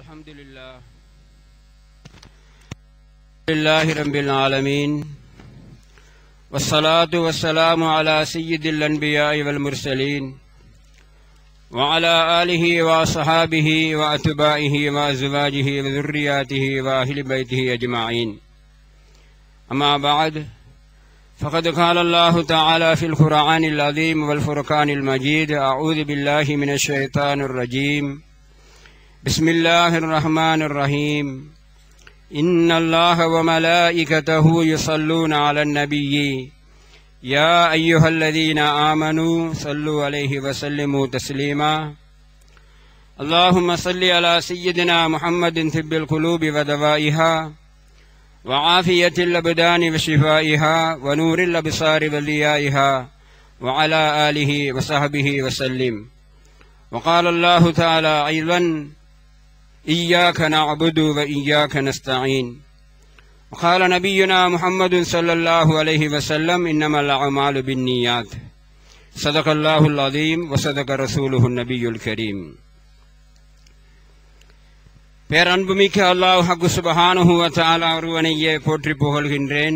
الحمد لله لله رب العالمين والصلاة والسلام على سيد الأنبياء والمرسلين وعلى آله وصحابه وأتباعه وأزواجه وذرياته وأهل بيته أجمعين أما بعد فقد قال الله تعالى في القرآن العظيم والفرقان المجيد أعوذ بالله من الشيطان الرجيم بسم الله الرحمن الرحيم إن الله وملائكته يصلون على النبي يا أيها الذين آمنوا صلوا عليه وسلموا تسليما اللهم صل على سيدنا محمد طب القلوب ودوائها وعافية الأبدان وشفائها ونور الأبصار وليائها وعلى آله وصحبه وسلم وقال الله تعالى أيضا إياك نعبد وإياك نستعين وقال نبينا محمد صلى الله عليه وسلم إنما الأعمال بالنيات صدق الله العظيم وصدق رسوله النبي الكريم பேரன்புமிக்க அல்லாஹ் ஹக்கு சுபஹானுஹு வ தஆலா ஒருவனையே போற்றி புகழ்கின்றேன்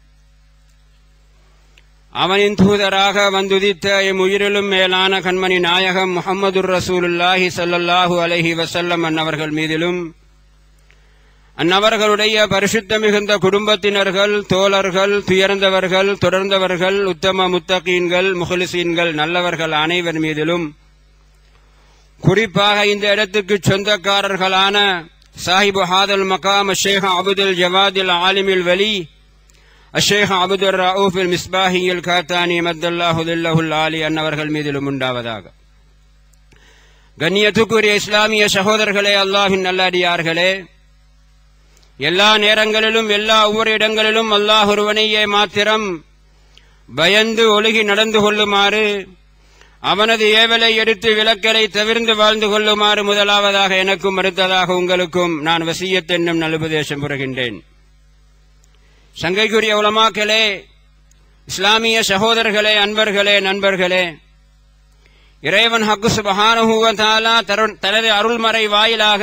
அவனின் தூதராக வந்துதித்த எம் உயிரிலும் மேலான கண்மணி நாயகம் முஹம்மதுர் ரசூலுல்லாஹி ஸல்லல்லாஹு அலைஹி வஸல்லம் அன்னவர்கள் மீதிலும் அன்னவர்களுடைய பரிசுத்த மிகுந்த குடும்பத்தினர்கள் தோழர்கள் துயர்ந்தவர்கள் தொடர்ந்தவர்கள் உத்தம முத்தகீன்கள் முஹலிசீன்கள் நல்லவர்கள் அனைவர் மீதிலும் குறிப்பாக இந்த இடத்துக்கு சொந்தக்காரர்களான சாஹிபு ஹாதல் மகாம் ஷேக் அபுதுல் ஜவாதில் ஆலிமில் வலி அஷேக் அபுதுர் ரவுஃபில் மிஸ்பாஹியில் காத்தானி மத்தல்லாஹுல்லாஹுல் ஆலி அன்னவர்கள் மீதிலும் உண்டாவதாக கண்ணியத்துக்குரிய இஸ்லாமிய சகோதரர்களே அல்லாஹின் நல்லடியார்களே எல்லா நேரங்களிலும் எல்லா ஒவ்வொரு இடங்களிலும் அல்லாஹ் ஒருவனையே மாத்திரம் பயந்து ஒழுகி நடந்து கொள்ளுமாறு அவனது ஏவலை எடுத்து விளக்கலை தவிர்ந்து வாழ்ந்து கொள்ளுமாறு முதலாவதாக எனக்கும் அடுத்ததாக உங்களுக்கும் நான் வசியத் என்னும் நல்லுபதேசம் புரிகின்றேன் சங்கைக்குரிய உலமாக்களே இஸ்லாமிய சகோதரர்களே அன்பர்களே நண்பர்களே இறைவன் ஹக்கு சுபஹானுவத்தாலா தனது அருள்மறை வாயிலாக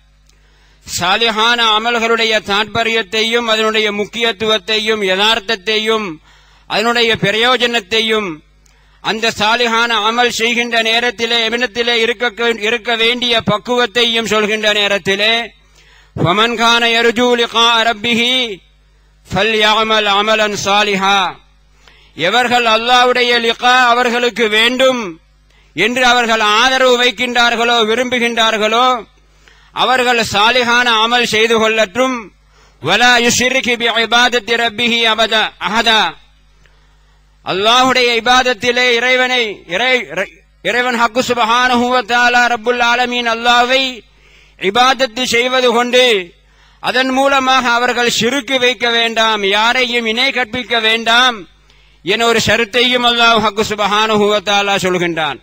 சாலிஹான அமல்களுடைய தாற்பயத்தையும் அதனுடைய முக்கியத்துவத்தையும் யதார்த்தத்தையும் அதனுடைய பிரயோஜனத்தையும் அந்த சாலிஹான அமல் செய்கின்ற நேரத்திலே எமினத்திலே இருக்க இருக்க வேண்டிய பக்குவத்தையும் சொல்கின்ற நேரத்திலே ஃபமன்கான யர்ஜூ லிகா ரப்பிஹி ஃபல்யஅமல் அமலன் சாலிஹா எவர்கள் அல்லாஹ்வுடைய லிகா அவர்களுக்கு வேண்டும் என்று அவர்கள் ஆதரவு வைக்கின்றார்களோ விரும்புகின்றார்களோ அவர்கள் சாலிஹான அமல் செய்து கொள்ளட்டும் வலா யுஷ்ரிகி பி இபாதத்தி ரப்பிஹி அபத அஹதா அல்லாஹுடைய இபாதத்திலே இறைவனை இறைவன் ஹக்கு சுபஹானுவத்தாலா ரப்புல் ஆலமீன் அல்லாவை இபாதத்து செய்வது கொண்டு அதன் மூலமாக அவர்கள் சிறுக்கு வைக்க வேண்டாம் யாரையும் இணை கற்பிக்க வேண்டாம் என ஒரு ஷருத்தையும் அல்லாஹ் ஹக்கு சுபஹானுவத்தாலா சொல்கின்றான்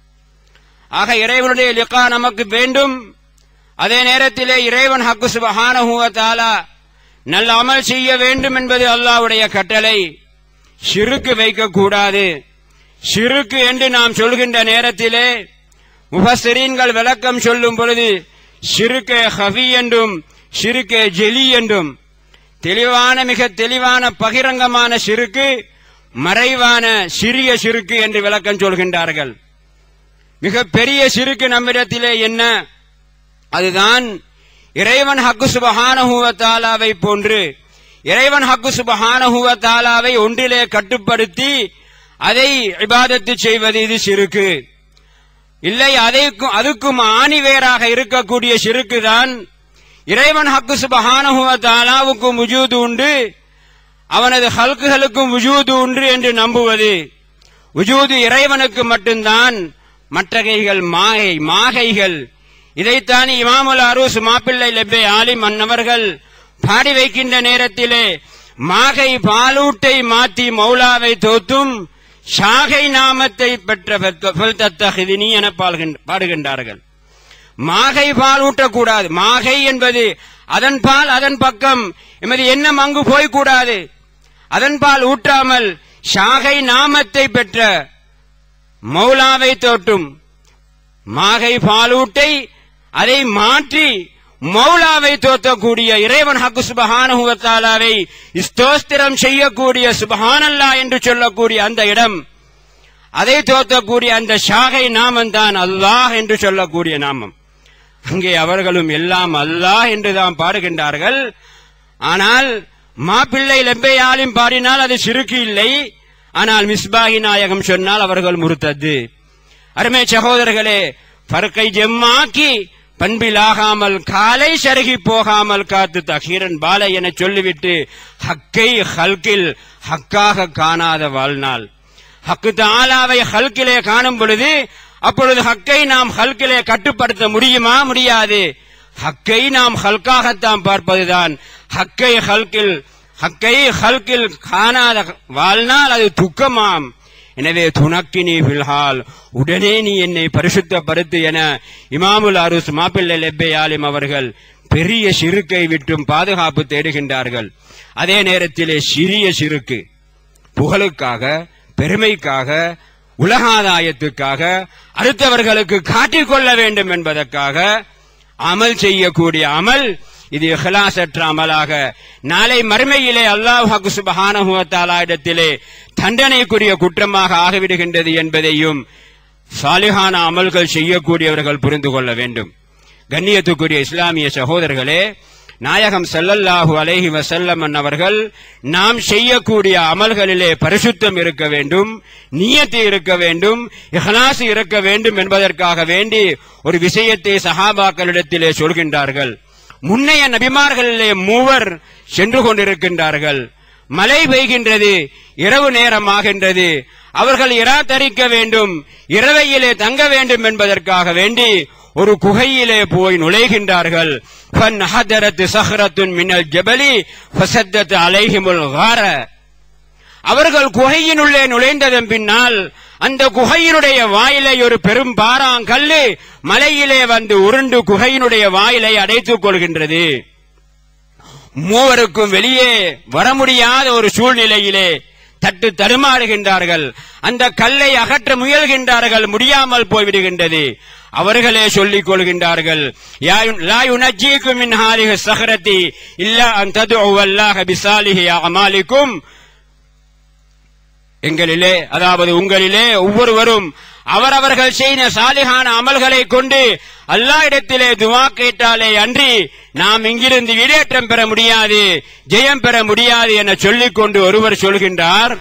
ஆக இறைவனுடைய லிகா நமக்கு வேண்டும் அதே நேரத்திலே இறைவன் ஹக்கு சுபஹானுவத்தாலா நல்ல அமல் செய்ய வேண்டும் என்பது அல்லாஹ்வுடைய கட்டளை சிறுக்கு வைக்கக்கூடாது சிறுக்கு என்று நாம் சொல்கின்ற நேரத்திலே முபஸ்ரீன்கள் விளக்கம் சொல்லும் பொழுது சிறுக்கே ஹவி என்றும் சிறுக்கே ஜெலி என்றும் தெளிவான மிக தெளிவான பகிரங்கமான சிறுக்கு மறைவான சிறிய சிறுக்கு என்று விளக்கம் சொல்கின்றார்கள் மிக பெரிய சிறுக்கு நம்மிடத்திலே என்ன அதுதான் இறைவன் ஹக்கு சுபஹானஹுவத்தாலாவை போன்று இறைவன் ஹக்கு சுபஹானஹுவ தாலாவை ஒன்றிலே கட்டுப்படுத்தி அதை இபாதத்து செய்வது இது சிறுக்கு இல்லை அதைக்கும் அதுக்கும் ஆணிவேராக இருக்கக்கூடிய சிறுக்கு தான் இறைவன் ஹக்கு சுபஹானஹுவ தாலாவுக்கும் உஜூது உண்டு அவனது ஹல்குகளுக்கும் உஜூது உண்டு என்று நம்புவது உஜூது இறைவனுக்கு மட்டும்தான் மற்றகைகள் மாகை மாகைகள் இதைத்தான் இமாமுல் அரூஸ் மாப்பிள்ளை லெப்பே ஆலிம் அன்னவர்கள் பாடி வைக்கின்ற நேரத்திலே மாகை பாலூட்டை மாற்றி மௌலாவை தோத்தும் ஷாகை நாமத்தை பெற்ற நீ என பாடுகின்றார்கள் மாகை பால் ஊட்டக்கூடாது மாகை என்பது அதன் பால் அதன் பக்கம் எமது எண்ணம் அங்கு போய்க்கூடாது அதன் பால் ஊட்டாமல் ஷாகை நாமத்தை பெற்ற மௌலாவை தோட்டும் மாகை பாலூட்டை அதை மாற்றி மௌலாவை தோத்தக்கூடிய இறைவன் ஹக்கு சுபஹானஹு வ தஆலாவை ஸ்தோத்திரம் செய்யக்கூடிய சுபஹானல்லா என்று சொல்லக்கூடிய அந்த இடம் அதை தோத்தக்கூடிய அந்த ஷாகை நாமம் தான் அல்லாஹ் என்று சொல்லக்கூடிய நாமம் அங்கே அவர்களும் எல்லாம் அல்லாஹ் என்றுதான் பாடுகின்றார்கள் ஆனால் மாப்பிள்ளை லெம்பையாலும் பாடினால் அது சிறுக்கு இல்லை ஆனால் மிஸ்பாகி நாயகம் சொன்னால் அவர்கள் முறுத்தது அருமை சகோதரர்களே பருக்கை ஜெம்மாக்கி பண்பிலாகாமல் காலை சருகி போகாமல் காத்து தகீரன் பாலை என சொல்லிவிட்டு ஹக்கை ஹல்கில் ஹக்காக காணாத வாழ்நாள் ஹக்கு தாலாவை ஹல்கிலே காணும் பொழுது அப்பொழுது ஹக்கை நாம் ஹல்கிலே கட்டுப்படுத்த முடியுமா முடியாது ஹக்கை நாம் ஹல்காகத்தான் பார்ப்பதுதான் ஹக்கை ஹல்கில் ஹக்கை ஹல்கில் காணாத வாழ்நாள் அது துக்கமாம் எனவே துணக்கினி பில்ஹால் உடனே நீ என்னை பரிசுத்தப்படுத்து என இமாமுல் அருஸ் மாப்பிள்ளை லெப்பை ஆலிம் அவர்கள் பெரிய சிறுக்கை விட்டும் பாதுகாப்பு தேடுகின்றார்கள் அதே நேரத்திலே சிறிய சிறுக்கு புகழுக்காக பெருமைக்காக உலகாதாயத்துக்காக அடுத்தவர்களுக்கு காட்டிக்கொள்ள வேண்டும் என்பதற்காக அமல் செய்யக்கூடிய அமல் இது இஹ்லாசற்ற அமலாக நாளை மறுமையிலே அல்லாஹ் சுபஹானஹு வ தஆலா இடத்திலே தண்டனைக்குரிய குற்றமாக ஆகிவிடுகின்றது என்பதையும் சாலிஹான அமல்கள் செய்யக்கூடியவர்கள் புரிந்து கொள்ள வேண்டும் கண்ணியத்துக்குரிய இஸ்லாமிய சகோதரர்களே நாயகம் ஸல்லல்லாஹு அலைஹி வஸல்லம் அவர்கள் நாம் செய்யக்கூடிய அமல்களிலே பரிசுத்தம் இருக்க வேண்டும் நியத்து இருக்க வேண்டும் இஹ்லாஸ் இருக்க வேண்டும் என்பதற்காக வேண்டி ஒரு விஷயத்தை சஹாபாக்களிடத்திலே சொல்கின்றார்கள் முன்னைய நபிமார்களிலே மூவர் சென்று கொண்டிருக்கின்றார்கள் மழை பெய்கின்றது இரவு நேரமாகின்றது அவர்கள் இரா தரிக்க வேண்டும் இரவையிலே தங்க வேண்டும் என்பதற்காக வேண்டி ஒரு குகையிலே போய் நுழைகின்றார்கள் ஃபன்ஹதரத் சஹ்ரத்துன் மினல் ஜபலி ஃபசத்தத் அலைஹிமுல் கார அவர்கள் குகையினுள்ளே நுழைந்ததன் பின்னால் அந்த குகையினுடைய வாயிலை ஒரு பெரும் பாறாங்கல்லு மலையிலே வந்து உருண்டு குகையினுடைய வாயிலை அடைத்துக் கொள்கின்றது மூவருக்கும் வெளியே வர முடியாத ஒரு சூழ்நிலையிலே தட்டு தடுமாறுகின்றார்கள் அந்த கல்லை அகற்ற முயல்கின்றார்கள் முடியாமல் போய்விடுகின்றது அவர்களே சொல்லிக் கொள்கின்றார்கள் யா- லா யுனஜ்ஜீக்கும் மின் ஹாதிஹி ஸஹ்ரதி இல்லா அன் ததுஉ அல்லாஹ பிசாலிஹி அமாலிக்கும் எங்களிலே அதாவது உங்களிலே ஒவ்வொருவரும் அவரவர்கள் செய்த சாலிகான அமல்களை கொண்டு அல்லாஹ் இடத்திலே துவா கேட்டாலே அன்றி நாம் இங்கிருந்து இடேற்றம் பெற முடியாது ஜெயம் பெற முடியாது என சொல்லிக் கொண்டு ஒருவர் சொல்கின்றார்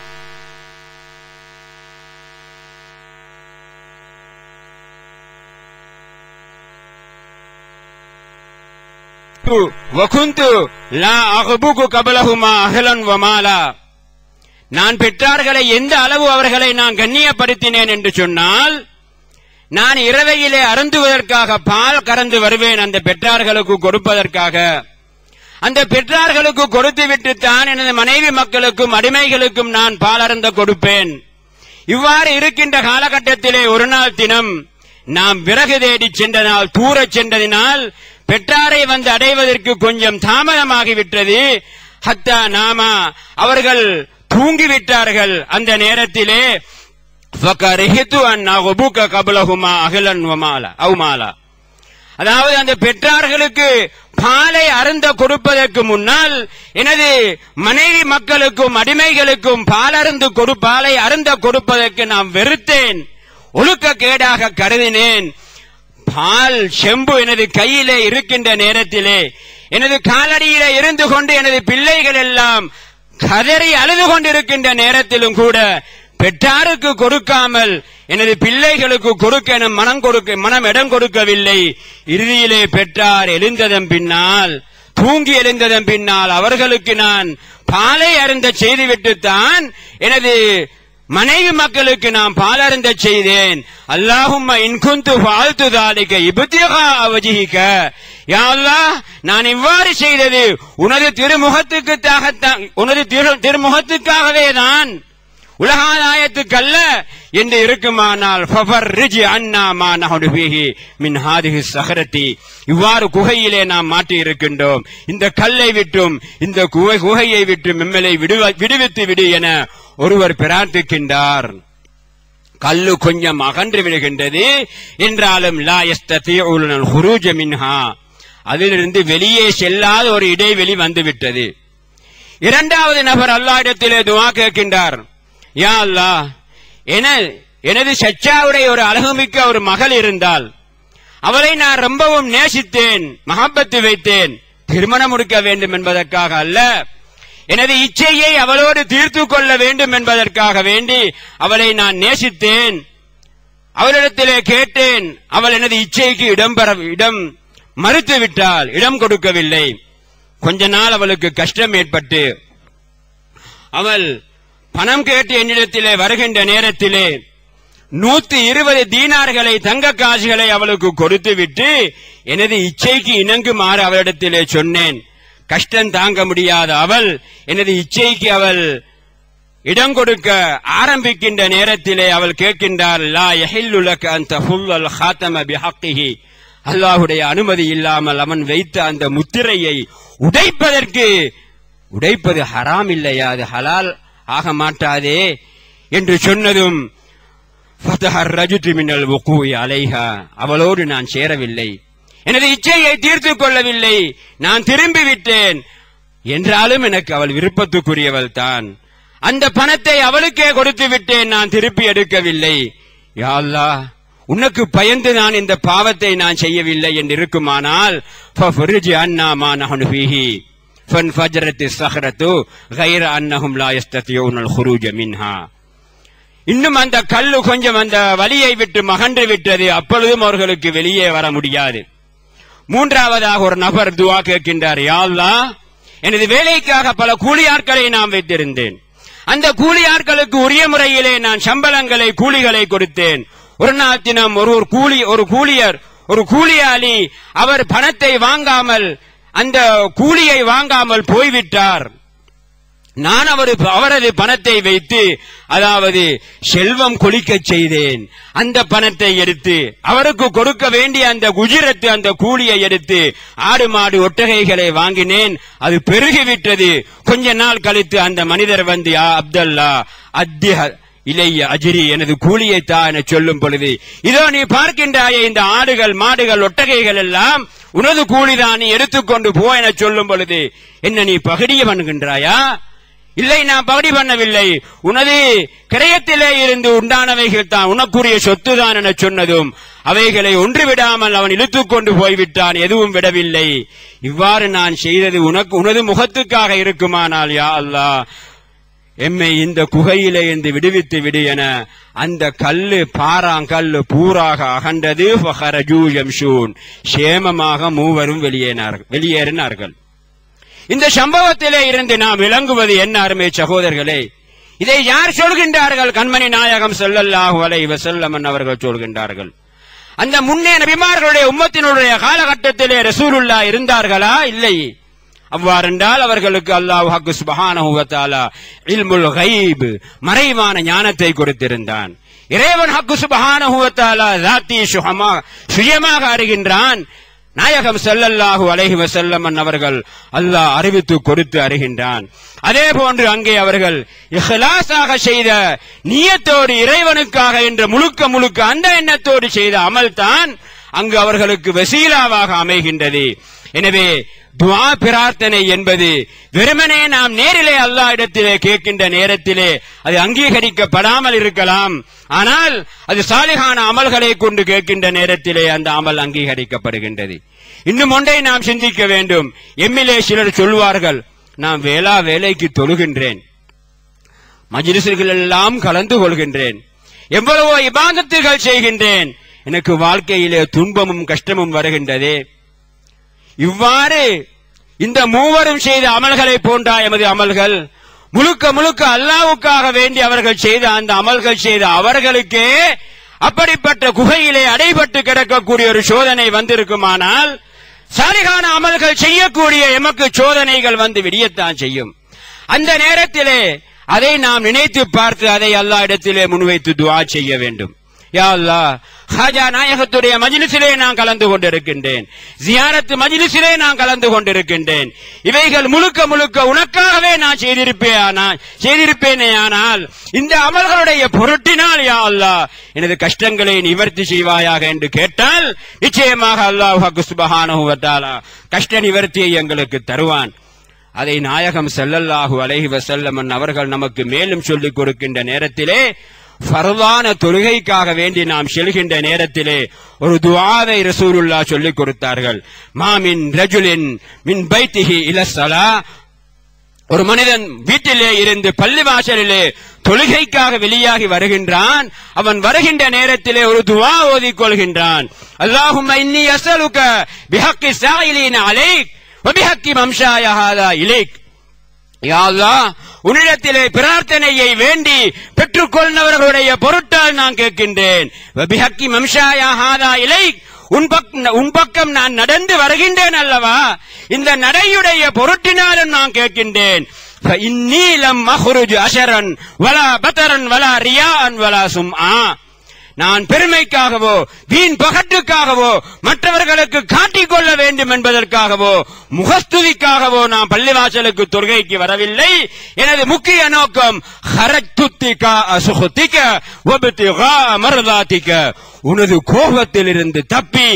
வகுந்து லா அகபுகு கபலஹுமா அகலன் வமாலா நான் பெற்றார்களை எந்த அளவு அவர்களை நான் கண்ணியப்படுத்தினேன் என்று சொன்னால் நான் இரவையிலே அருந்துவதற்காக பால் கறந்து வருவேன் அந்த பெற்றார்களுக்கு கொடுப்பதற்காக அந்த பெற்றார்களுக்கு கொடுத்து விட்டுத்தான் எனது மனைவி மக்களுக்கும் அடிமைகளுக்கும் நான் பால் அருந்த கொடுப்பேன் இவ்வாறு இருக்கின்ற காலகட்டத்திலே ஒரு நாள் தினம் நாம் விறகு தேடி சென்ற நாள் தூரச் சென்றதினால் பெற்றாரை வந்து அடைவதற்கு கொஞ்சம் தாமதமாகிவிட்டது ஹத்தா நாமா அவர்கள் தூங்கிவிட்டார்கள் அந்த நேரத்திலே ஃபகரிஹிது அன் அகுபுக கபலஹுமா அகிலன் வமாலா அவுமாலா அதாவது அந்த பெற்றார்களுக்கு பாலை அருந்த கொடுப்பதற்கு முன்னால் எனது மனைவி மக்களுக்கும் அடிமைகளுக்கும் பால் அருந்து கொடு பாலை அருந்த கொடுப்பதற்கு நான் வெறுத்தேன் ஒழுக்க கேடாக கருதினேன் பால் செம்பு எனது கையிலே இருக்கின்ற நேரத்திலே எனது காலடியிலே இருந்து கொண்டு எனது பிள்ளைகள் எல்லாம் கதறி அழுது கொண்டிருக்கின்ற நேரத்திலும் கூட பெற்றாருக்கு கொடுக்காமல் எனது பிள்ளைகளுக்கு கொடுக்க என மனம் கொடுக்க மனம் இடம் கொடுக்கவில்லை இறுதியிலே பெற்றார் எழுந்ததன் பின்னால் தூங்கி எழுந்ததன் பின்னால் அவர்களுக்கு நான் பாலை அருந்த செய்துவிட்டுத்தான் எனது மனைவி மக்களுக்கு நான் பால் அருந்த செய்தேன் அல்லாஹும்ம இன்குந்து வாழ்த்து தாலிக்க இபுத்தியகா அவஜிக்க யா அல்லாஹ் நான் இவ்வாறு செய்தது உனது திருமுகத்துக்குத்தான் உனது திரு- திருமுகத்துக்காகவே தான் உலகாதாயத்துக்கல்ல என்று இருக்குமானால் ஃபஃபர்ரிஜ் அன்னா மா நஹ்னு ஃபீஹி மின் ஹாதிஹி ஸஹரத்தி இவ்வாறு குகையிலே நாம் மாட்டி இருக்கின்றோம் இந்த கல்லை விட்டும் இந்த குகை குகையை விட்டும் எம்மலை விடுவ- விடுவித்து விடு என ஒருவர் பிரார்த்திக்கின்றார் கல்லு கொஞ்சம் அகன்று விடுகின்றது என்றாலும் லா யஸ்ததீஉல் ஹுரூஜ மின்ஹா அதிலிருந்து வெளியே செல்லாத ஒரு இடைவெளி வந்துவிட்டது இரண்டாவது நபர் அல்லாஹ்விடத்திலே துஆ கேட்கின்றார் யா அல்லாஹ் என எனது சச்சாவுடைய ஒரு அழகுமிக்க ஒரு மகள் இருந்தால் அவளை நான் ரொம்பவும் நேசித்தேன் மகப்பத்து வைத்தேன் திருமணம் முடிக்க வேண்டும் என்பதற்காக அல்ல எனது இச்சையை அவளோடு தீர்த்து கொள்ள வேண்டும் என்பதற்காக வேண்டி அவளை நான் நேசித்தேன் அவளிடத்திலே கேட்டேன் அவள் எனது இச்சைக்கு இடம் பெற இடம் மறுத்து விட்டால் இடம் கொடுக்கவில்லை கொஞ்ச நாள் அவளுக்கு கஷ்டம் ஏற்பட்டு அவள் பணம் கேட்டு என்னிடத்திலே வருகின்ற நேரத்திலே நூத்தி இருபது தீனார்களை தங்க காசுகளை அவளுக்கு கொடுத்து விட்டு எனது இச்சைக்கு இணங்குமாறு அவளிடத்திலே சொன்னேன் கஷ்டம் தாங்க முடியாத அவள் எனது இச்சைக்கு அவள் இடம் கொடுக்க ஆரம்பிக்கின்ற நேரத்திலே அவள் கேட்கின்றார் லா யஹில்லு லக அன் தஹுல்லல் ஹாத்தம பிஹக்கிஹி அல்லாஹ்வுடைய அனுமதி இல்லாமல் அவன் வைத்த அந்த முத்திரையை உடைப்பதற்கு உடைப்பது ஹராம் இல்லையா அது ஹலால் ஆக மாட்டாதே என்று சொன்னதும் ஃபதஹர் ரஜுத்து மின்னல் வகூஇ அலைஹா அவளோடு நான் சேரவில்லை எனது இச்சையை தீர்த்துக் கொள்ளவில்லை நான் திரும்பி விட்டேன் என்றாலும் எனக்கு அவள் விருப்பத்துக்குரியவள் தான் அந்த பணத்தை அவளுக்கே கொடுத்து விட்டேன் நான் திருப்பி எடுக்கவில்லை யா அல்லாஹ் உனக்கு பயந்து நான் இந்த பாவத்தை நான் செய்யவில்லை என்று இருக்குமானால் ஃபஃபரிஜ் அன்னா மா நஹனு ஃபீஹி ஃபன்ஃபஜரத் ஸஹரத்து غير انهم لا يستطيعون الخروج منها இன்னும் அந்த கல்லு கொஞ்சம் அந்த வலியை விட்டு மகன்று விட்டது அப்பொழுதும் அவர்களுக்கு வெளியே வர முடியாது மூன்றாவதாக ஒரு நபர் துவா கேட்கின்றார் யா அல்லாஹ் எனது வேலைக்காக பல கூலியாட்களை நான் வைத்திருந்தேன் அந்த கூலியாட்களுக்கு உரிய முறையிலே நான் சம்பளங்களை கூலிகளை கொடுத்தேன் ஒரு நாள் தினம் ஒரு ஒரு கூலி ஒரு கூலியர் ஒரு கூலியாளி அவர் பணத்தை வாங்காமல் அந்த கூலியை வாங்காமல் போய்விட்டார் நான் அவர் அவரது பணத்தை வைத்து அதாவது செல்வம் கொளிக்கச் செய்தேன் அந்த பணத்தை எடுத்து அவருக்கு கொடுக்க வேண்டிய அந்த குஜிரத்து அந்த கூலியை எடுத்து ஆடு மாடு ஒட்டகைகளை வாங்கினேன் அது பெருகிவிட்டது கொஞ்ச நாள் கழித்து அந்த மனிதர் வந்து யா அப்தல்லா அத்திய இலைய அஜிரி எனது கூலியை தா என சொல்லும் பொழுது இதோ நீ பார்க்கின்றாயே இந்த ஆடுகள் மாடுகள் ஒட்டகைகள் எல்லாம் உனது கூலிதான் நீ எடுத்துக்கொண்டு போ என சொல்லும் பொழுது என்ன நீ பகடிய பண்ணுகின்றாயா இல்லை நான் பகடி பண்ணவில்லை உனது கிரயத்திலே இருந்து உண்டானவைகள் தான் உனக்குரிய சொத்து தான் என சொன்னதும் அவைகளை ஒன்று விடாமல் அவன் இழுத்துக் கொண்டு போய்விட்டான் எதுவும் விடவில்லை இவ்வாறு நான் செய்தது உனக்கு உனது முகத்துக்காக இருக்குமானால் யா அல்லாஹ் எம்மை இந்த குகையிலே இருந்து விடுவித்து விடு என அந்த கல்லு பாறாங்கல்லு பூராக அகண்டது ஃபஹரஜூ யம்ஷூன் சேமமாக மூவரும் வெளியேனார்கள் வெளியேறினார்கள் இந்த சம்பவத்திலே இருந்து நாம் விளங்குவது என்ன அருமை சகோதரர்களே இதை யார் சொல்கின்றார்கள் கண்மணி நாயகம் ஸல்லல்லாஹு அலைஹி வஸல்லம் அவர்கள் சொல்கின்றார்கள் அந்த முன்னே நபிமார்களுடைய உம்மத்தினுடைய காலகட்டத்திலே ரசூலுல்லா இருந்தார்களா இல்லை அவ்வாறென்றால் அவர்களுக்கு அல்லாஹ் ஹக்கு சுபஹானஹு வ தஆலா இல்முல் கைப் மறைவான ஞானத்தை கொடுத்திருந்தான் இறைவன் ஹக்கு சுபஹானஹு வ தஆலா ذاتي சுகமா சுயமாக அறிகின்றான் நாயகம் ஸல்லல்லாஹு அலைஹி வஸல்லம் அவர்கள் அல்லாஹ் அறிவித்து கொடுத்து அறிகின்றான் அதே போன்று அங்கே அவர்கள் இஹ்லாஸாக செய்த நியத்தோடு இறைவனுக்காக என்ற முழுக்க முழுக்க அந்த எண்ணத்தோடு செய்த அமல்தான் அங்கு அவர்களுக்கு வசீலாவாக அமைகின்றது எனவே துஆ பிரார்த்தனை என்பது வெறுமனே நாம் நேரிலே அல்லாஹ் இடத்திலே கேட்கின்ற நேரத்திலே அது அங்கீகரிக்கப்படாமல் இருக்கலாம் ஆனால் அது சாலிகான அமல்களை கொண்டு கேட்கின்ற நேரத்திலே அந்த அமல் அங்கீகரிக்கப்படுகின்றது இன்னும் ஒன்றை நாம் சிந்திக்க வேண்டும் எம்மிலே சிலர் சொல்வார்கள் நான் வேளா வேலைக்கு தொழுகின்றேன் மஜ்லிஸ்கள் எல்லாம் கலந்து கொள்கின்றேன் எவ்வளவோ இபாதத்துகள் செய்கின்றேன் எனக்கு வாழ்க்கையிலே துன்பமும் கஷ்டமும் வருகின்றதே இவ்வாறு இந்த மூவரும் செய்த அமல்களை போன்றா எமது அமல்கள் முழுக்க முழுக்க அல்லாவுக்காக வேண்டி அவர்கள் செய்த அந்த அமல்கள் செய்த அவர்களுக்கே அப்படிப்பட்ட குகையிலே அடைபட்டு கிடக்கக்கூடிய ஒரு சோதனை வந்திருக்குமானால் சாலிகான அமல்கள் செய்யக்கூடிய எமக்கு சோதனைகள் வந்து விடியத்தான் செய்யும் அந்த நேரத்திலே அதை நாம் நினைத்து பார்த்து அதை அல்லா இடத்திலே முன்வைத்து துஆ செய்ய வேண்டும் யா அல்லாஹ் ஹாஜா நாயகத்துடைய மஜ்லிஸிலே நான் கலந்து கொண்டிருக்கின்றேன் ஜியாரத்து மஜ்லிஸிலே நான் கலந்து கொண்டிருக்கின்றேன் இவைகள் முழுக்க முழுக்க உனக்காகவே நான் செய்திருப்பேன் செய்திருப்பேனே ஆனால் இந்த அமல்களுடைய பொருட்டினால் யா அல்லாஹ் எனது கஷ்டங்களை நிவர்த்தி செய்வாயாக என்று கேட்டால் நிச்சயமாக அல்லாஹ் சுபஹானஹு வ தஆலா கஷ்ட நிவர்த்தியை எங்களுக்கு தருவான் அதை நாயகம் ஸல்லல்லாஹு அலைஹி வஸல்லம் அவர்கள் நமக்கு மேலும் சொல்லிக் கொடுக்கின்ற நேரத்திலே ஃபர்தான தொழுகைக்காக வேண்டி நாம் செல்கின்ற நேரத்திலே ஒரு துஆவை ரசூலுல்லாஹ் சொல்லிக் கொடுத்தார்கள் மாமின் ரஜுலின் மின் பைத்திஹி இலஸ்ஸலா ஒரு மனிதன் வீட்டிலே இருந்து பள்ளி வாசலிலே தொழுகைக்காக வெளியாகி வருகின்றான் அவன் வருகின்ற நேரத்திலே ஒரு துவா ஓதிக் கொள்கின்றான் அல்லாஹும்ம இன்னி அஸ்அலுக பிஹக்கி சாயிலீன அலைக் வபிஹக்கி மம்ஷாய ஹாதா இலைக் யா அல்லாஹ் உன்னிடத்திலே பிரார்த்தனையை வேண்டி பெற்றுக்கொள்னவர்களுடைய பொருட்டால் நான் கேட்கின்றேன் வபிஹக்கி மம்ஷாயா ஹாதா இலைக் உன் பக் உன் பக்கம் நான் நடந்து வருகின்றேன் அல்லவா இந்த நடையுடைய பொருட்டினாலும் நான் கேட்கின்றேன் فإني لم أخرج أشرا ولا بطرا ولا رياء ولا سمعا நான் பெருமைக்காகவோ வீண் பகட்டுக்காகவோ மற்றவர்களுக்கு காட்டிக் கொள்ள வேண்டும் என்பதற்காகவோ முகஸ்துதிக்காகவோ நான் பள்ளிவாசலுக்கு தொழுகைக்கு வரவில்லை எனது முக்கிய நோக்கம் ஹரத்துத்திகா அசுகுத்திக்க ஒபுத்திகா மருதாத்திக்க உனது கோபத்திலிருந்து தப்பி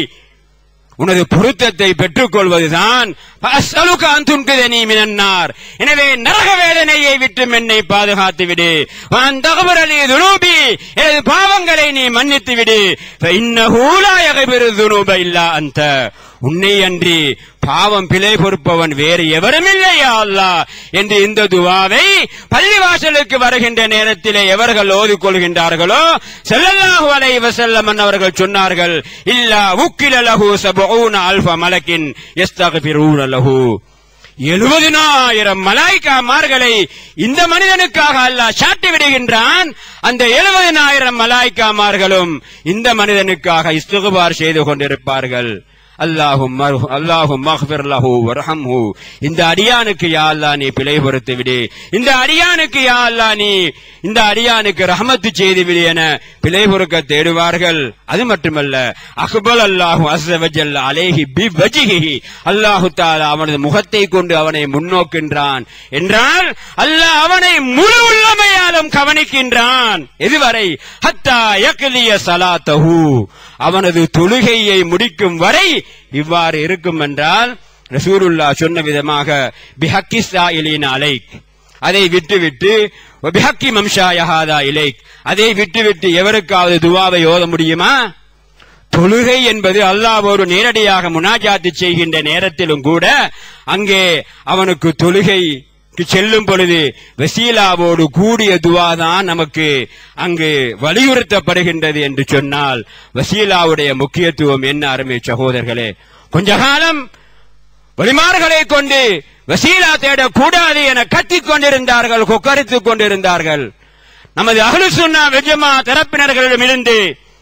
உனது பொருத்தத்தை பெற்றுக் கொள்வதுதான் அஸ்அலுக அன் துன்கிதனி மினன்னார் எனவே நரக வேதனையை விட்டு என்னை பாதுகாத்து விடு வான் தகவரலி துனூபி எனது பாவங்களை நீ மன்னித்து விடு இன்னஹு லா யக்பிரு துனூப இல்லா அன்த உன்னை அன்றி பாவம் பிழை பொறுப்பவன் வேறு எவரும் இல்லையா அல்லாஹ் என்று இந்த துவாவை பள்ளிவாசலுக்கு வருகின்ற நேரத்திலே எவர்கள் ஓதிக்கொள்கின்றார்களோ ஸல்லல்லாஹு அலைஹி வஸல்லம் அவர்கள் சொன்னார்கள் இல்லா உக்கில லஹு சபூன அல்ஃப மலக்கின் யஸ்தக்பிரூன லஹு எழுபதினாயிரம் மலாய்க்காமார்களை இந்த மனிதனுக்காக அல்லாஹ் சாட்டி விடுகின்றான் அந்த எழுபதினாயிரம் மலாய்க்காமார்களும் இந்த மனிதனுக்காக இஸ்துகுபார் செய்து கொண்டிருப்பார்கள் அல்லாஹும் அல்லாஹும் மஹ்பிர் லஹு வர்ஹம்ஹு இந்த அடியானுக்கு யா அல்லாஹ் நீ பிழை பொறுத்து விடு இந்த அடியானுக்கு யா அல்லாஹ் நீ இந்த அடியானுக்கு ரஹமத்து செய்து விடு என பிழை பொறுக்க தேடுவார்கள் அது மட்டுமல்ல அக்பல் அல்லாஹு அஸ்ஸவஜல் அலேஹி பி வஜிஹி அல்லாஹு தஆலா அவனது முகத்தை கொண்டு அவனை முன்னோக்கின்றான் என்றால் அல்லாஹ் அவனை முழு உள்ளமையாலும் கவனிக்கின்றான் எதுவரை ஹத்தா யக்லிய சலாத்தஹு அவனது தொழுகையை முடிக்கும் வரை இவ்வாறு இருக்கும் என்றால் ரசூலுல்லா சொன்ன விதமாக பிஹக்கி சாயிலின் அலைக் அதை விட்டுவிட்டு பிஹக்கி மம்ஷாயஹாதா இலைக் அதை விட்டுவிட்டு எவருக்காவது துவாவை ஓத முடியுமா தொழுகை என்பது அல்லாவோடு நேரடியாக முனாஜாத்து செய்கின்ற நேரத்திலும் கூட அங்கே அவனுக்கு தொழுகை செல்லும் பொழுது வசீலாவோடு கூடிய துவாதான் நமக்கு அங்கு வலியுறுத்தப்படுகின்றது என்று சொன்னால் வசீலாவுடைய முக்கியத்துவம் என்ன அருமை சகோதரர்களே கொஞ்ச காலம் வலிமார்களை கொண்டு வசீலா தேடக்கூடாது என கத்திக் கொண்டிருந்தார்கள் கொக்கரித்துக் கொண்டிருந்தார்கள் நமது அகலு சுன்னா வெஜமா தரப்பினர்களிடமிருந்து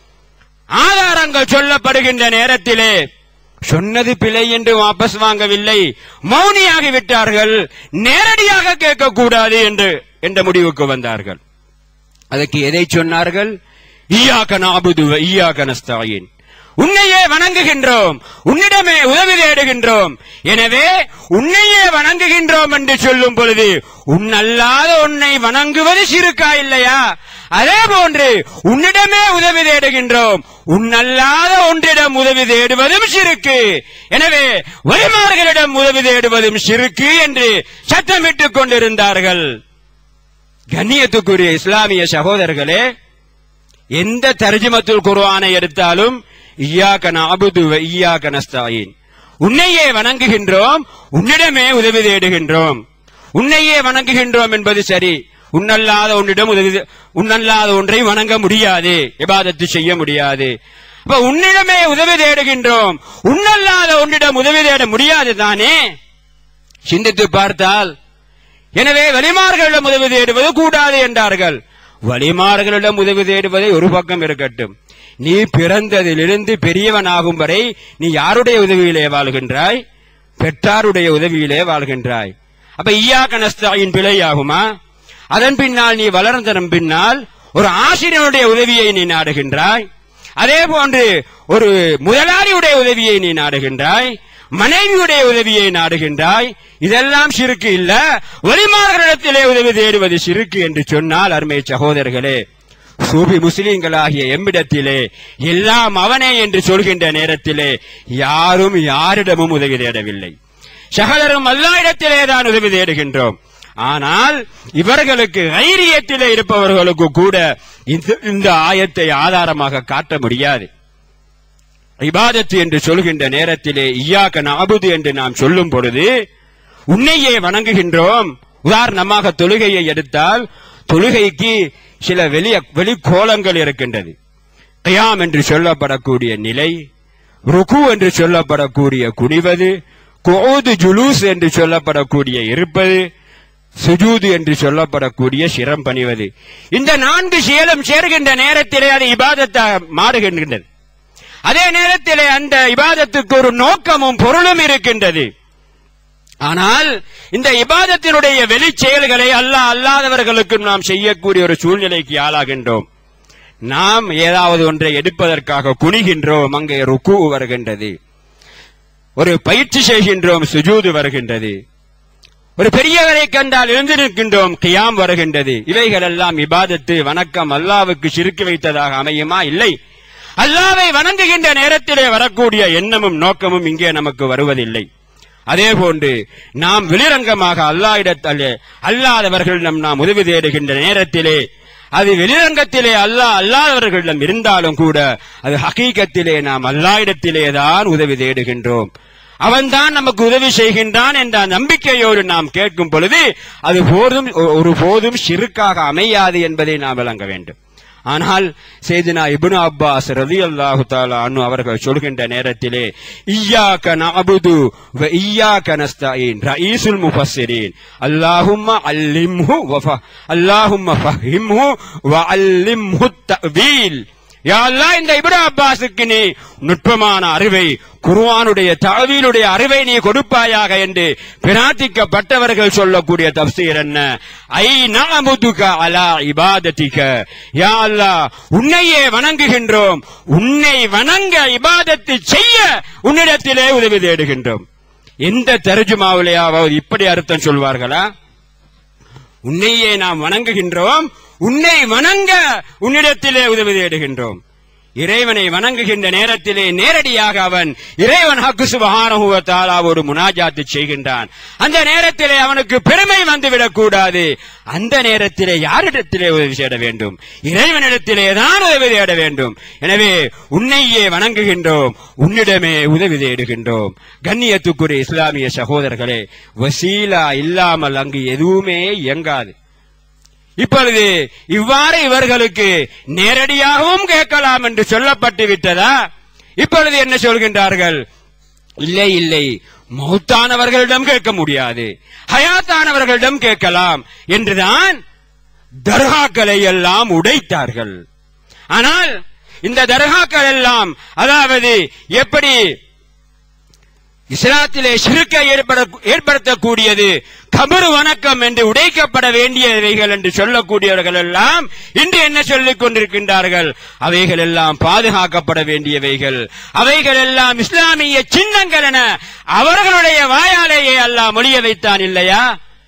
ஆதாரங்கள் சொல்லப்படுகின்ற நேரத்திலே சொன்னது பிழை என்று வாபஸ் வாங்கவில்லை மௌனியாகி விட்டார்கள் நேரடியாக கேட்கக்கூடாது என்று என்ற முடிவுக்கு வந்தார்கள் அதற்கு எதை சொன்னார்கள் ஈயாக்க நாபுது ஈயாக்க நஸ்தாயின் உன்னையே வணங்குகின்றோம் உன்னிடமே உதவி தேடுகின்றோம் எனவே உன்னையே வணங்குகின்றோம் என்று சொல்லும் பொழுது உன்னல்லாத உன்னை வணங்குவது சிறுக்கா இல்லையா அதே போன்று உன்னிடமே உதவி தேடுகின்றோம் உன்னல்லாத ஒன்றிடம் உதவி தேடுவதும் சிறுக்கு எனவே வழிமார்களிடம் உதவி தேடுவதும் சிறுக்கு என்று சத்தமிட்டுக் கொண்டிருந்தார்கள் கண்ணியத்துக்குரிய இஸ்லாமிய சகோதரர்களே எந்த தர்ஜுமத்துல் குர்ஆனை எடுத்தாலும் ஈயாக்க நஅபுது வ ஈயாக்க நஸ்தாயின் உன்னையே வணங்குகின்றோம் உன்னிடமே உதவி தேடுகின்றோம் உன்னையே வணங்குகின்றோம் என்பது சரி உன்னல்லாத ஒன்றிடம் உதவி உன்னல்லாத ஒன்றை வணங்க முடியாது இபாதத்து செய்ய முடியாது அப்ப உன்னிடமே உதவி தேடுகின்றோம் உன்னல்லாத ஒன்றிடம் உதவி தேட முடியாது தானே சிந்தித்து பார்த்தால் எனவே வலிமார்களிடம் உதவி தேடுவது கூடாது என்றார்கள் வலிமார்களிடம் உதவி தேடுவதை ஒரு பக்கம் இருக்கட்டும் நீ பிறந்ததிலிருந்து பெரியவனாகும் வரை நீ யாருடைய உதவியிலே வாழ்கின்றாய் பெற்றாருடைய உதவியிலே வாழ்கின்றாய் அப்ப ஈயா கனஸ்தாயின் பிழையாகுமா அதன் பின்னால் நீ வளர்ந்ததன் பின்னால் ஒரு ஆசிரியனுடைய உதவியை நீ நாடுகின்றாய் அதே போன்று ஒரு முதலாளியுடைய உதவியை நீ நாடுகின்றாய் மனைவியுடைய உதவியை நாடுகின்றாய் இதெல்லாம் சிறுக்கு இல்ல ஒலிமார்களிடத்திலே உதவி தேடுவது சிறுக்கு என்று சொன்னால் அருமை சகோதரர்களே சூபி முஸ்லிம்களாகிய எம்மிடத்திலே எல்லாம் அவனே என்று சொல்கின்ற நேரத்திலே யாரும் யாரிடமும் உதவி தேடவில்லை சகலரும் அல்லா இடத்திலே தான் உதவி தேடுகின்றோம் ஆனால் இவர்களுக்கு தைரியத்திலே இருப்பவர்களுக்கு கூட இந்த- இந்த ஆயத்தை ஆதாரமாக காட்ட முடியாது இபாதத்து என்று சொல்கின்ற நேரத்திலே ஈயாக்க நாபுது என்று நாம் சொல்லும் பொழுது உன்னையே வணங்குகின்றோம் உதாரணமாக தொழுகையை எடுத்தால் தொழுகைக்கு சில வெளிய வெளிக்கோலங்கள் இருக்கின்றது கியாம் என்று சொல்லப்படக்கூடிய நிலை ருக்கு என்று சொல்லப்படக்கூடிய குனிவது கோது ஜுலூஸ் என்று சொல்லப்படக்கூடிய இருப்பது சுஜூது என்று சொல்லப்படக்கூடிய சிரம் பணிவது இந்த நான்கு செயலும் சேர்கின்ற நேரத்திலே அது இபாதத்தா மாறுகின்றது அதே நேரத்திலே அந்த இபாதத்துக்கு ஒரு நோக்கமும் பொருளும் இருக்கின்றது ஆனால் இந்த இபாதத்தினுடைய வெளி செயல்களை அல்லாஹ் அல்லாதவர்களுக்கு நாம் செய்யக்கூடிய ஒரு சூழ்நிலைக்கு ஆளாகின்றோம் நாம் ஏதாவது ஒன்றை எடுப்பதற்காக குனிகின்றோம் அங்கே ருக்கு வருகின்றது ஒரு பயிற்சி செய்கின்றோம் சுஜூது வருகின்றது ஒரு பெரியவரை கண்டால் எழுந்து நிற்கின்றோம் கியாம் வருகின்றது இவைகள் எல்லாம் இபாதத்து வணக்கம் அல்லாவுக்கு சிறுக்கு வைத்ததாக அமையுமா இல்லை அல்லாவை வணங்குகின்ற நேரத்திலே வரக்கூடிய எண்ணமும் நோக்கமும் இங்கே நமக்கு வருவதில்லை அதே போன்று நாம் வெளிரங்கமாக அல்லாஹ்விடத்தில் அல்லாதவர்களிடம் நாம் உதவி தேடுகின்ற நேரத்திலே அது வெளிரங்கத்திலே அல்லாஹ் அல்லாதவர்களிடம் இருந்தாலும் கூட அது ஹகீகத்திலே நாம் அல்லாஹ்விடத்திலே தான் உதவி தேடுகின்றோம் அவன்தான் நமக்கு உதவி செய்கின்றான் என்ற நம்பிக்கையோடு நாம் கேட்கும் பொழுது அது போதும் ஒரு போதும் சிறுக்காக அமையாது என்பதை நாம் விளங்க வேண்டும் ஆனால் செய்தினா இப்னு அப்பாஸ் ரலியல்லாஹு தஆலா அன்ஹு அவர்கள் சொல்கின்ற நேரத்திலே இய்யாக நஅபுது வ இய்யாக நஸ்தஈன் ரயீசுல் முஃபஸ்ஸிரீன் அல்லாஹும்ம அல்லிம்ஹு வ ஃப அல்லாஹும்ம ஃபஹிம்ஹு வ அல்லிம்ஹு தஅவீல் யா அல்லாஹ் இந்த இப்னு அப்பாஸுக்கு நீ நுட்பமான அறிவை குர்ஆனுடைய தஅவீலுடைய அறிவை நீ கொடுப்பாயாக என்று பிரார்த்திக்கப்பட்டவர்கள் சொல்லக்கூடிய தப்சீர் என்ன ஐ நஅபுதுக அலா இபாதத்திக யா அல்லாஹ் உன்னையே வணங்குகின்றோம் உன்னை வணங்க இபாதத்து செய்ய உன்னிடத்திலே உதவி தேடுகின்றோம் எந்த தர்ஜுமாவிலேயாவது இப்படி அர்த்தம் சொல்வார்களா உன்னையே நாம் வணங்குகின்றோம் உன்னை வணங்க உன்னிடத்திலே உதவி தேடுகின்றோம் இறைவனை வணங்குகின்ற நேரத்திலே நேரடியாக அவன் இறைவன் ஹக்கு சுபஹானஹு வ தஆலாவோடு முனாஜாத்து செய்கின்றான் அந்த நேரத்திலே அவனுக்கு பெருமை வந்துவிடக் கூடாது அந்த நேரத்திலே யாரிடத்திலே உதவி தேட வேண்டும் இறைவனிடத்திலே தான் உதவி தேட வேண்டும் எனவே உன்னையே வணங்குகின்றோம் உன்னிடமே உதவி தேடுகின்றோம் கண்ணியத்துக்குரிய இஸ்லாமிய சகோதரர்களே வசீலா இல்லாமல் அங்கு எதுவுமே இயங்காது இப்பொழுது இவ்வாறு இவர்களுக்கு நேரடியாகவும் கேட்கலாம் என்று சொல்லப்பட்டு விட்டதா இப்பொழுது என்ன சொல்கின்றார்கள் இல்லை இல்லை மௌத்தானவர்களிடம் கேட்க முடியாது ஹயாத்தானவர்களிடம் கேட்கலாம் என்றுதான் தர்காக்களை எல்லாம் உடைத்தார்கள் ஆனால் இந்த தர்காக்கள் எல்லாம் அதாவது எப்படி இஸ்லாத்திலே சிறுக்கை ஏற்பட ஏற்படுத்தக்கூடியது கபரு வணக்கம் என்று உடைக்கப்பட வேண்டியவைகள் என்று சொல்லக்கூடியவர்கள் எல்லாம் இன்று என்ன சொல்லிக் கொண்டிருக்கின்றார்கள் அவைகள் எல்லாம் பாதுகாக்கப்பட வேண்டியவைகள் அவைகள் எல்லாம் இஸ்லாமிய சின்னங்கள் என அவர்களுடைய வாயாலேயே அல்லாஹ் மொழிய வைத்தான் இல்லையா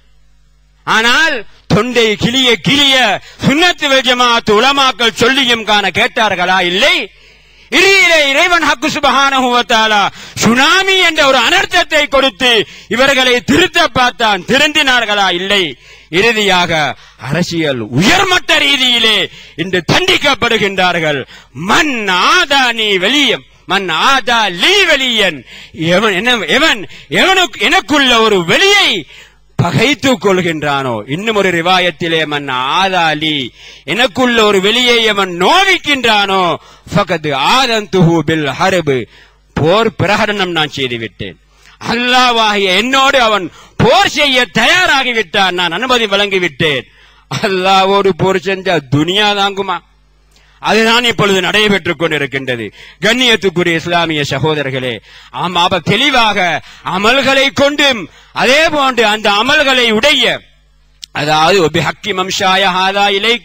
ஆனால் தொண்டை கிளிய கிளிய சுன்னத்து ஜமாத்து உலமாக்கள் சொல்லியும் காண கேட்டார்களா இல்லை இறுதியிலே இறைவன் ஹக்கு சுபஹானஹு வ தஆலா சுனாமி என்ற ஒரு அனர்த்தத்தை கொடுத்து இவர்களை திருத்த பார்த்தான் திருந்தினார்களா இல்லை இறுதியாக அரசியல் உயர்மட்ட ரீதியிலே இன்று தண்டிக்கப்படுகின்றார்கள் மண் ஆதா நீ வெளியம் மண் ஆதா லீ வெளியன் எவன் என்ன- எவன் எவனுக்கு எனக்குள்ள ஒரு வெளியை பகைத்துக் கொள்கின்றானோ இன்னும் ஒரு ரிவாயத்திலே மன் ஆதாலி எனக்குள்ள ஒரு வெளியை அவன் நோவிக்கின்றானோ ஃபகது ஆதந்துஹு பில் ஹர்பு போர் பிரகடனம் நான் செய்து விட்டேன் அல்லாவாகிய என்னோடு அவன் போர் செய்ய தயாராகி விட்டான் நான் அனுமதி வழங்கி விட்டேன் அல்லாவோடு போர் செஞ்சா துனியா தாங்குமா அதுதான் இப்பொழுது நடைபெற்றுக் கொண்டிருக்கின்றது கண்ணியத்துக்குரிய இஸ்லாமிய சகோதரர்களே ஆமா அப்ப தெளிவாக அமல்களை கொண்டும் அதே போன்று அந்த அமல்களை உடைய அதாவது ஒபி ஹக்கி மம்ஷாய ஹாதா இலை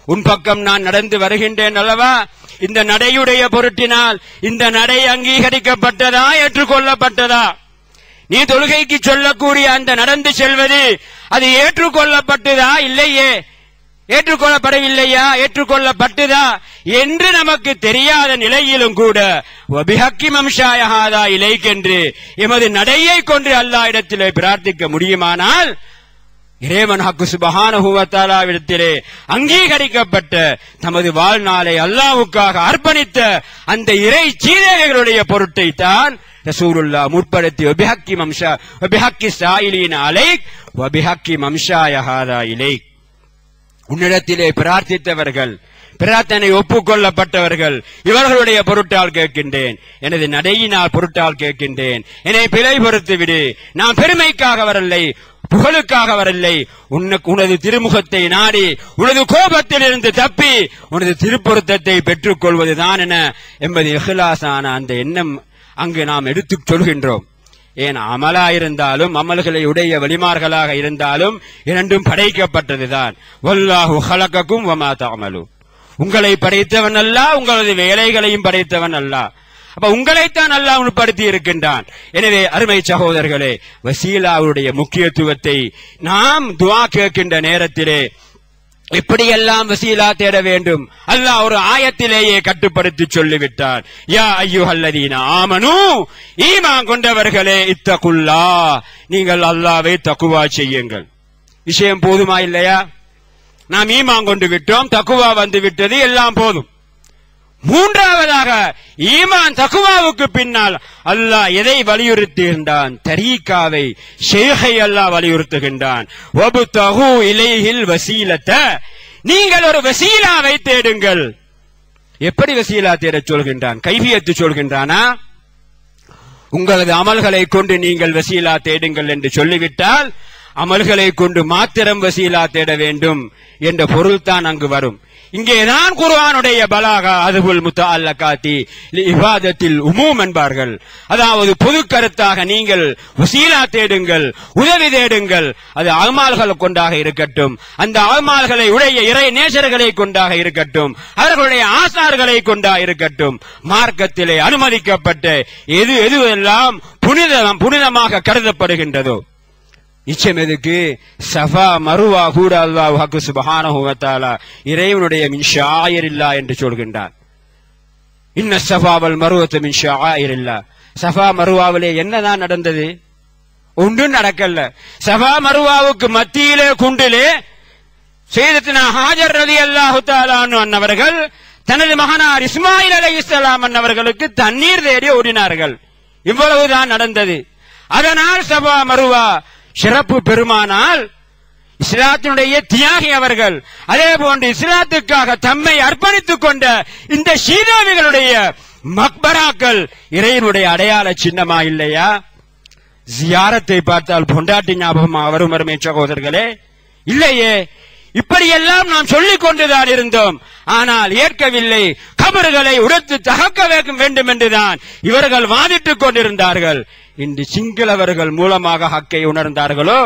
உன் பக்கம் நான் நடந்து வருகின்றேன் அல்லவா இந்த நடையுடைய பொருட்டினால் இந்த நடை அங்கீகரிக்கப்பட்டதா ஏற்றுக்கொள்ளப்பட்டதா நீ தொழுகைக்கு சொல்லக்கூடிய அந்த நடந்து செல்வது அது ஏற்றுக்கொள்ளப்பட்டதா இல்லையே ஏற்றுக்கொள்ளப்படவில்லையா ஏற்றுக்கொள்ளப்பட்டதா என்று நமக்கு தெரியாத நிலையிலும் கூட வபிஹக்கி மம்ஷாயஹாதா இலைக்கென்று எமது நடையை கொண்டு அல்லாஹ் இடத்திலே பிரார்த்திக்க முடியுமானால் இறைவன் ஹக்கு சுபஹானஹுவத்தாலாவிடத்திலே அங்கீகரிக்கப்பட்ட தமது வாழ்நாளை அல்லாஹ்வுக்காக அர்ப்பணித்த அந்த இறை சீதேவிகளுடைய பொருட்டை தான் ரசூலுல்லா முற்படுத்தி வபிஹக்கி மம்ஷா வபிஹக்கி சாயிலீன் அலைக் வபிஹக்கி மம்ஷாயஹாதா இலைக் உன்னிடத்திலே பிரார்த்தித்தவர்கள் பிரார்த்தனை ஒப்புக்கொள்ளப்பட்டவர்கள் இவர்களுடைய பொருட்டால் கேட்கின்றேன் எனது நடையினால் பொருட்டால் கேட்கின்றேன் என்னை பிழை பொறுத்து விடு நான் பெருமைக்காக வரலை புகழுக்காக வரலை உனக்கு உனது திருமுகத்தை நாடி உனது கோபத்தில் இருந்து தப்பி உனது திருப்பொருத்தத்தை பெற்றுக் கொள்வதுதான் என என்பது இஹ்லாசான அந்த எண்ணம் அங்கு நாம் எடுத்துச் சொல்கின்றோம் ஏன் அமலா இருந்தாலும் அமல்களை உடைய வழிமார்களாக இருந்தாலும் இரண்டும் படைக்கப்பட்டதுதான் வல்லாஹு ஹலகக்கும் வமா தாமலு உங்களை படைத்தவன் அல்ல உங்களது வேலைகளையும் படைத்தவன் அல்ல அப்ப உங்களைத்தான் அல்லாஹ் உட்படுத்தி இருக்கின்றான் எனவே அருமை சகோதரர்களே வசீலாவுடைய முக்கியத்துவத்தை நாம் துவா கேட்கின்ற நேரத்திலே எப்படியெல்லாம் வசீலா தேட வேண்டும் அல்லாஹ் ஒரு ஆயத்திலேயே கட்டுப்படுத்தி சொல்லிவிட்டார் யா ஐயுஹல்லதீன ஆமனு ஈமான் கொண்டவர்களே இத்தகுல்லா நீங்கள் அல்லாவை தக்குவா செய்யுங்கள் விஷயம் போதுமா இல்லையா நாம் ஈமான் கொண்டு விட்டோம் தக்குவா வந்து விட்டது எல்லாம் போதும் மூன்றாவதாக ஈமான் தக்குவாவுக்கு பின்னால் அல்லாஹ் எதை வலியுறுத்துகின்றான் தரீக்காவை ஷேகை அல்லாஹ் வலியுறுத்துகின்றான் வபுத்தகு இலைஹில் வசீலத்த நீங்கள் ஒரு வசீலாவை தேடுங்கள் எப்படி வசீலா தேடச் சொல்கின்றான் கைவியத்து சொல்கின்றானா உங்களது அமல்களை கொண்டு நீங்கள் வசீலா தேடுங்கள் என்று சொல்லிவிட்டால் அமல்களை கொண்டு மாத்திரம் வசீலா தேட வேண்டும் என்ற பொருள்தான் அங்கு வரும் இங்கேதான் குர்ஆனுடைய பலாகா அதுபுல் முத்த அல்ல காத்தி இவாதத்தில் உமூம் என்பார்கள் அதாவது பொது கருத்தாக நீங்கள் வசீலா தேடுங்கள் உதவி தேடுங்கள் அது அகமால்களை கொண்டாக இருக்கட்டும் அந்த அகமால்களை உடைய இறை நேசர்களை கொண்டாக இருக்கட்டும் அவர்களுடைய ஆசார்களை கொண்டா இருக்கட்டும் மார்க்கத்திலே அனுமதிக்கப்பட்ட எது எதுவெல்லாம் புனிதம் புனிதமாக கருதப்படுகின்றதோ நிச்சயம் எதுக்கு சஃபா மருவா கூட அல்லாஹ் ஹக்கு சுபஹானஹு வ தஆலா இறைவனுடைய மின் ஷாயிரில்லா என்று சொல்கின்றார் இன்ன சஃபாவல் மருவத்து மின் ஷாயிரில்லா சஃபா மருவாவிலே என்னதான் நடந்தது ஒன்றும் நடக்கல சஃபா மருவாவுக்கு மத்தியிலே குண்டிலே செய்தத்தின ஹாஜர் ரலி அல்லாஹு தாலானு அன்னவர்கள் தனது மகனார் இஸ்மாயில் அலை இஸ்லாம் அன்னவர்களுக்கு தண்ணீர் தேடி ஓடினார்கள் இவ்வளவுதான் நடந்தது அதனால் சபா மருவா சிறப்பு பெருமானால் இஸ்லாத்தினுடைய தியாகி அவர்கள் அதே போன்று இஸ்லாத்துக்காக தம்மை அர்ப்பணித்துக் கொண்ட இந்த சீதாவிகளுடைய மக்பராக்கள் இறைவனுடைய அடையாள சின்னமா இல்லையா ஜியாரத்தை பார்த்தால் பொண்டாட்டி ஞாபகமா வரும் அருமை சகோதரர்களே இல்லையே இப்படியெல்லாம் நாம் சொல்லிக் கொண்டுதான் இருந்தோம் ஆனால் ஏற்கவில்லை கபறுகளை உடைத்து தகக்க வைக்க வேண்டும் என்றுதான் இவர்கள் வாதிட்டுக் கொண்டிருந்தார்கள் இன்று சிங்களவர்கள் மூலமாக ஹக்கை உணர்ந்தார்களோ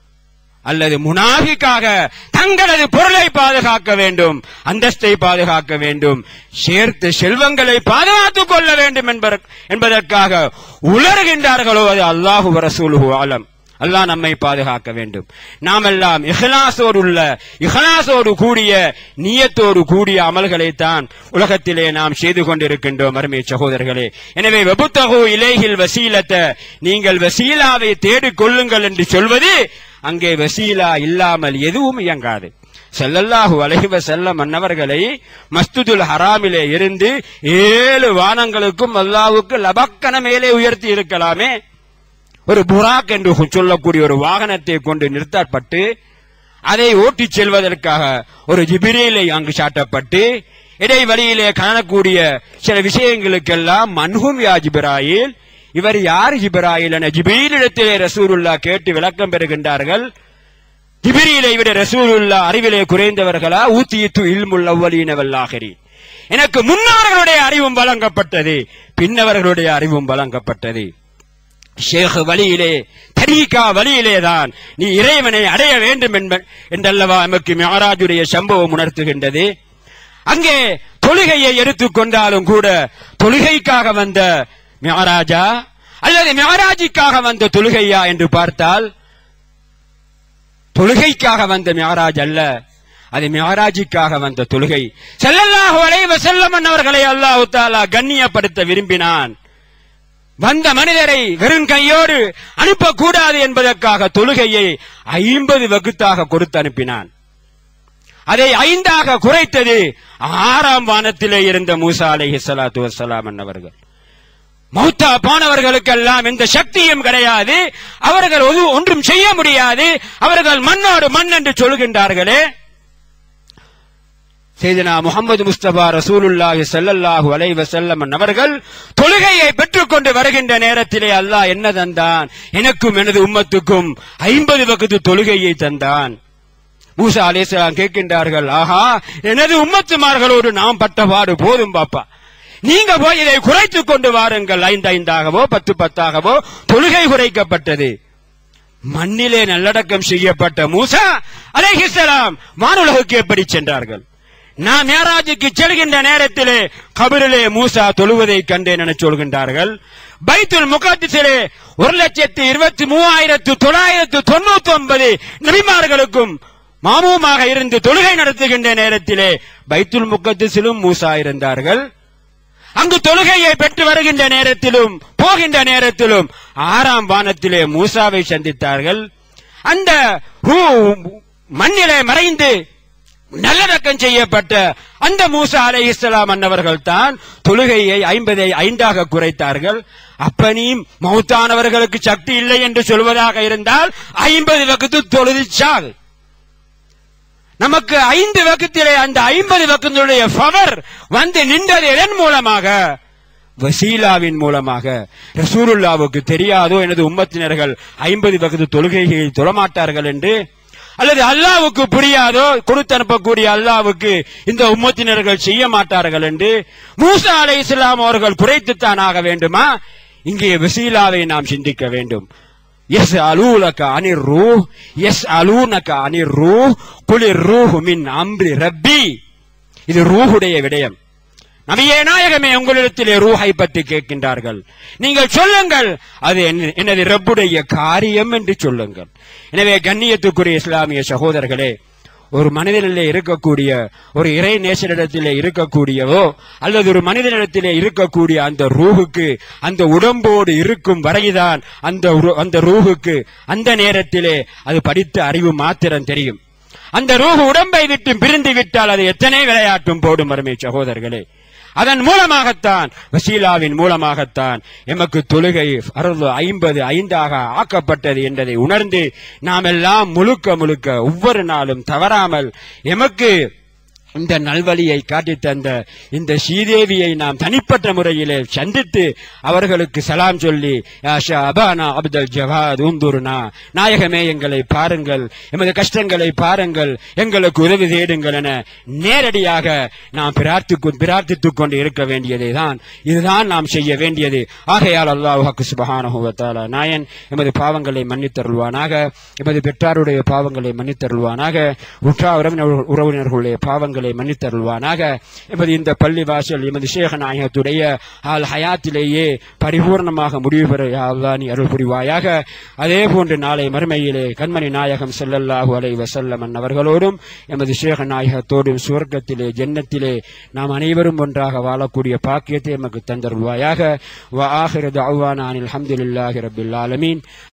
அல்லது முனாஃபிக்காக தங்களது பொருளை பாதுகாக்க வேண்டும் அந்தஸ்தை பாதுகாக்க வேண்டும் சேர்த்து செல்வங்களை பாதுகாத்துக் கொள்ள வேண்டும் என்பதற்- என்பதற்காக உலர்கின்றார்களோ அது அல்லாஹு ரசூலுஹு ஆலம் அல்லாஹ் நம்மை பாதுகாக்க வேண்டும் நாமெல்லாம் இஹ்லாசோடு உள்ள இஹ்லாசோடு கூடிய நியத்தோடு கூடிய அமல்களைத்தான் உலகத்திலே நாம் செய்து கொண்டிருக்கின்றோம் அருமை சகோதரர்களே எனவே வெபுத்தகு இலேஹில் வசீலத்த நீங்கள் வசீலாவை தேடிக் கொள்ளுங்கள் என்று சொல்வது அங்கே வசீலா இல்லாமல் எதுவும் இயங்காது ஸல்லல்லாஹு அலைஹி வஸல்லம் மன்னவர்களை மஸ்துதுல் ஹராமிலே இருந்து ஏழு வானங்களுக்கும் அல்லாஹ்வுக்கு லபக்கன மேலே உயர்த்தி இருக்கலாமே ஒரு புராக் என்று சொல்லக்கூடிய ஒரு வாகனத்தை கொண்டு நிறுத்தப்பட்டு அதை ஓட்டிச் செல்வதற்காக ஒரு ஜிபிரிலை அங்கு சாட்டப்பட்டு இடைவெளியிலே காணக்கூடிய சில விஷயங்களுக்கெல்லாம் மன்ஹும் யா ஜிப்ராயில் இவர் யார் ஜிப்ராயில் என ஜிபீலிடத்திலே ரசூலுல்லா கேட்டு விளக்கம் பெறுகின்றார்கள் ஜிபிரியிலை விட ரசூலுல்லா அறிவிலே குறைந்தவர்களா ஊத்தியித்து இல்முல் அவ்வலீன வல்லாகரி எனக்கு முன்னவர்களுடைய அறிவும் வழங்கப்பட்டது பின்னவர்களுடைய அறிவும் வழங்கப்பட்டது ஷேக் வழியிலே தரீகா வழியிலேதான் நீ இறைவனை அடைய வேண்டும் என்ப என்றல்லவா எமக்கு மியாராஜுடைய சம்பவம் உணர்த்துகின்றது அங்கே தொழுகையை எடுத்துக்கொண்டாலும் கூட தொழுகைக்காக வந்த மியாராஜா அல்லது மியாராஜிக்காக வந்த தொழுகையா என்று பார்த்தால் தொழுகைக்காக வந்த மியாராஜ் அல்ல அது மியாராஜிக்காக வந்த தொழுகை ஸல்லல்லாஹு அலைஹி வஸல்லம் அவர்களை அல்லாஹ் தஆலா கண்ணியப்படுத்த விரும்பினான் வந்த மனிதரை வெறும் கையோடு அனுப்பக்கூடாது என்பதற்காக தொழுகையை ஐம்பது வகுத்தாக கொடுத்து அனுப்பினான் அதை ஐந்தாக குறைத்தது ஆறாம் வானத்திலே இருந்த மூசா அலைஹி ஸலாத்து வஸ்ஸலாம் அன்னவர்கள் மௌத்தா போனவர்களுக்கெல்லாம் எந்த சக்தியும் கிடையாது அவர்கள் ஒரு- ஒன்றும் செய்ய முடியாது அவர்கள் மண்ணோடு மண் என்று சொல்கின்றார்களே செய்தனா முகமது முஸ்தபா ரசூலுல்லாஹி ஸல்லல்லாஹு அலைஹி வஸல்லம் அவர்கள் தொழுகையை பெற்றுக்கொண்டு வருகின்ற நேரத்திலே அல்லாஹ் என்ன தந்தான் எனக்கும் எனது உம்மத்துக்கும் ஐம்பது வகுத்து தொழுகையை தந்தான் மூசா அலைஹிஸ்ஸலாம் கேட்கின்றார்கள் ஆஹா எனது உம்மத்துமார்களோடு நாம் பட்ட பாடு போதும் பாப்பா நீங்க போய் இதை குறைத்துக் கொண்டு வாருங்கள் ஐந்து ஐந்தாகவோ பத்து பத்தாகவோ தொழுகை குறைக்கப்பட்டது மண்ணிலே நல்லடக்கம் செய்யப்பட்ட மூசா அலைஹிஸ்ஸலாம் வானுலகுக்கு எப்படி சென்றார்கள் நான் மேராஜுக்கு செல்கின்ற நேரத்திலே கபிரிலே மூசா தொழுவதை கண்டேன் என சொல்கின்றார்கள் பைத்துல் முகத்திலே ஒரு லட்சத்தி இருபத்தி மூவாயிரத்து தொள்ளாயிரத்து தொண்ணூத்தி ஒன்பது நபிமார்களுக்கும் மாமுமாக இருந்து தொழுகை நடத்துகின்ற நேரத்திலே பைத்துல் முகத்திலும் மூசா இருந்தார்கள் அங்கு தொழுகையை பெற்று வருகின்ற நேரத்திலும் போகின்ற நேரத்திலும் ஆறாம் வானத்திலே மூசாவை சந்தித்தார்கள் அந்த ஹூ- மண்ணிலே மறைந்து நல்லடக்கம் செய்யப்பட்ட அந்த மூசா அலை இஸ்லாம் அன்னவர்கள் தான் தொழுகையை ஐம்பதை ஐந்தாக குறைத்தார்கள் அப்பனியும் மௌத்தானவர்களுக்கு சக்தி இல்லை என்று சொல்வதாக இருந்தால் ஐம்பது வகுத்து தொழுதிச்சால் நமக்கு ஐந்து வகுத்திலே அந்த ஐம்பது வகுத்தினுடைய பவர் வந்து நின்றது எதன் மூலமாக வசீலாவின் மூலமாக ரசூலுல்லாவுக்கு தெரியாதோ எனது உம்மத்தினர்கள் ஐம்பது வகுத்து தொழுகைகளை தொழமாட்டார்கள் என்று அல்லது அல்லாவுக்கு புரியாதோ கொடுத்து அனுப்பக்கூடிய அல்லாவுக்கு இந்த உம்மத்தினர்கள் செய்ய மாட்டார்கள் என்று மூசா அலை இஸ்லாம் அவர்கள் குறைத்துத்தான் ஆக வேண்டுமா இங்கே வசீலாவை நாம் சிந்திக்க வேண்டும் எஸ் அலூலக அனிர் ரூ எஸ் அலூனக அனிர் ரூ குளிர் ரூஹு மின் அம்ரி ரப்பி இது ரூஹுடைய விடயம் நபியே நாயகமே உங்களிடத்திலே ரூஹை பற்றி கேட்கின்றார்கள் நீங்கள் சொல்லுங்கள் அது என்ன- எனது ரப்புடைய காரியம் என்று சொல்லுங்கள் எனவே கண்ணியத்துக்குரிய இஸ்லாமிய சகோதரர்களே ஒரு மனிதனிலே இருக்கக்கூடிய ஒரு இறை நேசரிடத்திலே இருக்கக்கூடியவோ அல்லது ஒரு மனிதனிடத்திலே இருக்கக்கூடிய அந்த ரூஹுக்கு அந்த உடம்போடு இருக்கும் வரைதான் அந்த உரு- அந்த ரூஹுக்கு அந்த நேரத்திலே அது படித்த அறிவு மாத்திரம் தெரியும் அந்த ரூஹு உடம்பை விட்டு பிரிந்து விட்டால் அது எத்தனை விளையாட்டும் போடும் அருமை சகோதரர்களே அதன் மூலமாகத்தான் வசீலாவின் மூலமாகத்தான் எமக்கு தொழுகை அறுபது ஐம்பது ஐந்தாக ஆக்கப்பட்டது என்பதை உணர்ந்து நாம் எல்லாம் முழுக்க முழுக்க ஒவ்வொரு நாளும் தவறாமல் எமக்கு இந்த நல்வழியை காட்டித் தந்த இந்த ஸ்ரீதேவியை நாம் தனிப்பட்ட முறையிலே சந்தித்து அவர்களுக்கு சலாம் சொல்லி யா ஷா அபானா அப்தல் ஜவாத் உந்துருனா நாயகமே எங்களை பாருங்கள் எமது கஷ்டங்களை பாருங்கள் எங்களுக்கு உதவி தேடுங்கள் என நேரடியாக நாம் பிரார்த்திக்கு பிரார்த்தித்துக் கொண்டு இருக்க வேண்டியதை தான் இதுதான் நாம் செய்ய வேண்டியது ஆகையால் அல்லாஹ் சுபஹானஹு வ தஆலா நாயன் எமது பாவங்களை மன்னித்தருள்வானாக எமது பெற்றாருடைய பாவங்களை மன்னித்தருள்வானாக உற்றார் உறவினர் உறவினர்களுடைய பாவங்களை மன்னித்தருள்வானாக எமது இந்த பள்ளி வாசல் எமது சேக நாயகத்துடைய ஆல் ஹயாத்திலேயே பரிபூர்ணமாக முடிவு பெற யா அல்லாஹ் நீ அருள் புரிவாயாக அதே போன்று நாளை மறுமையிலே கண்மணி நாயகம் ஸல்லல்லாஹு அலைஹி வஸல்லம் அவர்களோடும் எமது சேக நாயகத்தோடும் சுவர்க்கத்திலே ஜன்னத்திலே நாம் அனைவரும் ஒன்றாக வாழக்கூடிய பாக்கியத்தை எமக்கு தந்தருள்வாயாக வ ஆஹிரு தஅவானா அனில் ஹம்துலில்லாஹி ரப்பில் ஆலமீன்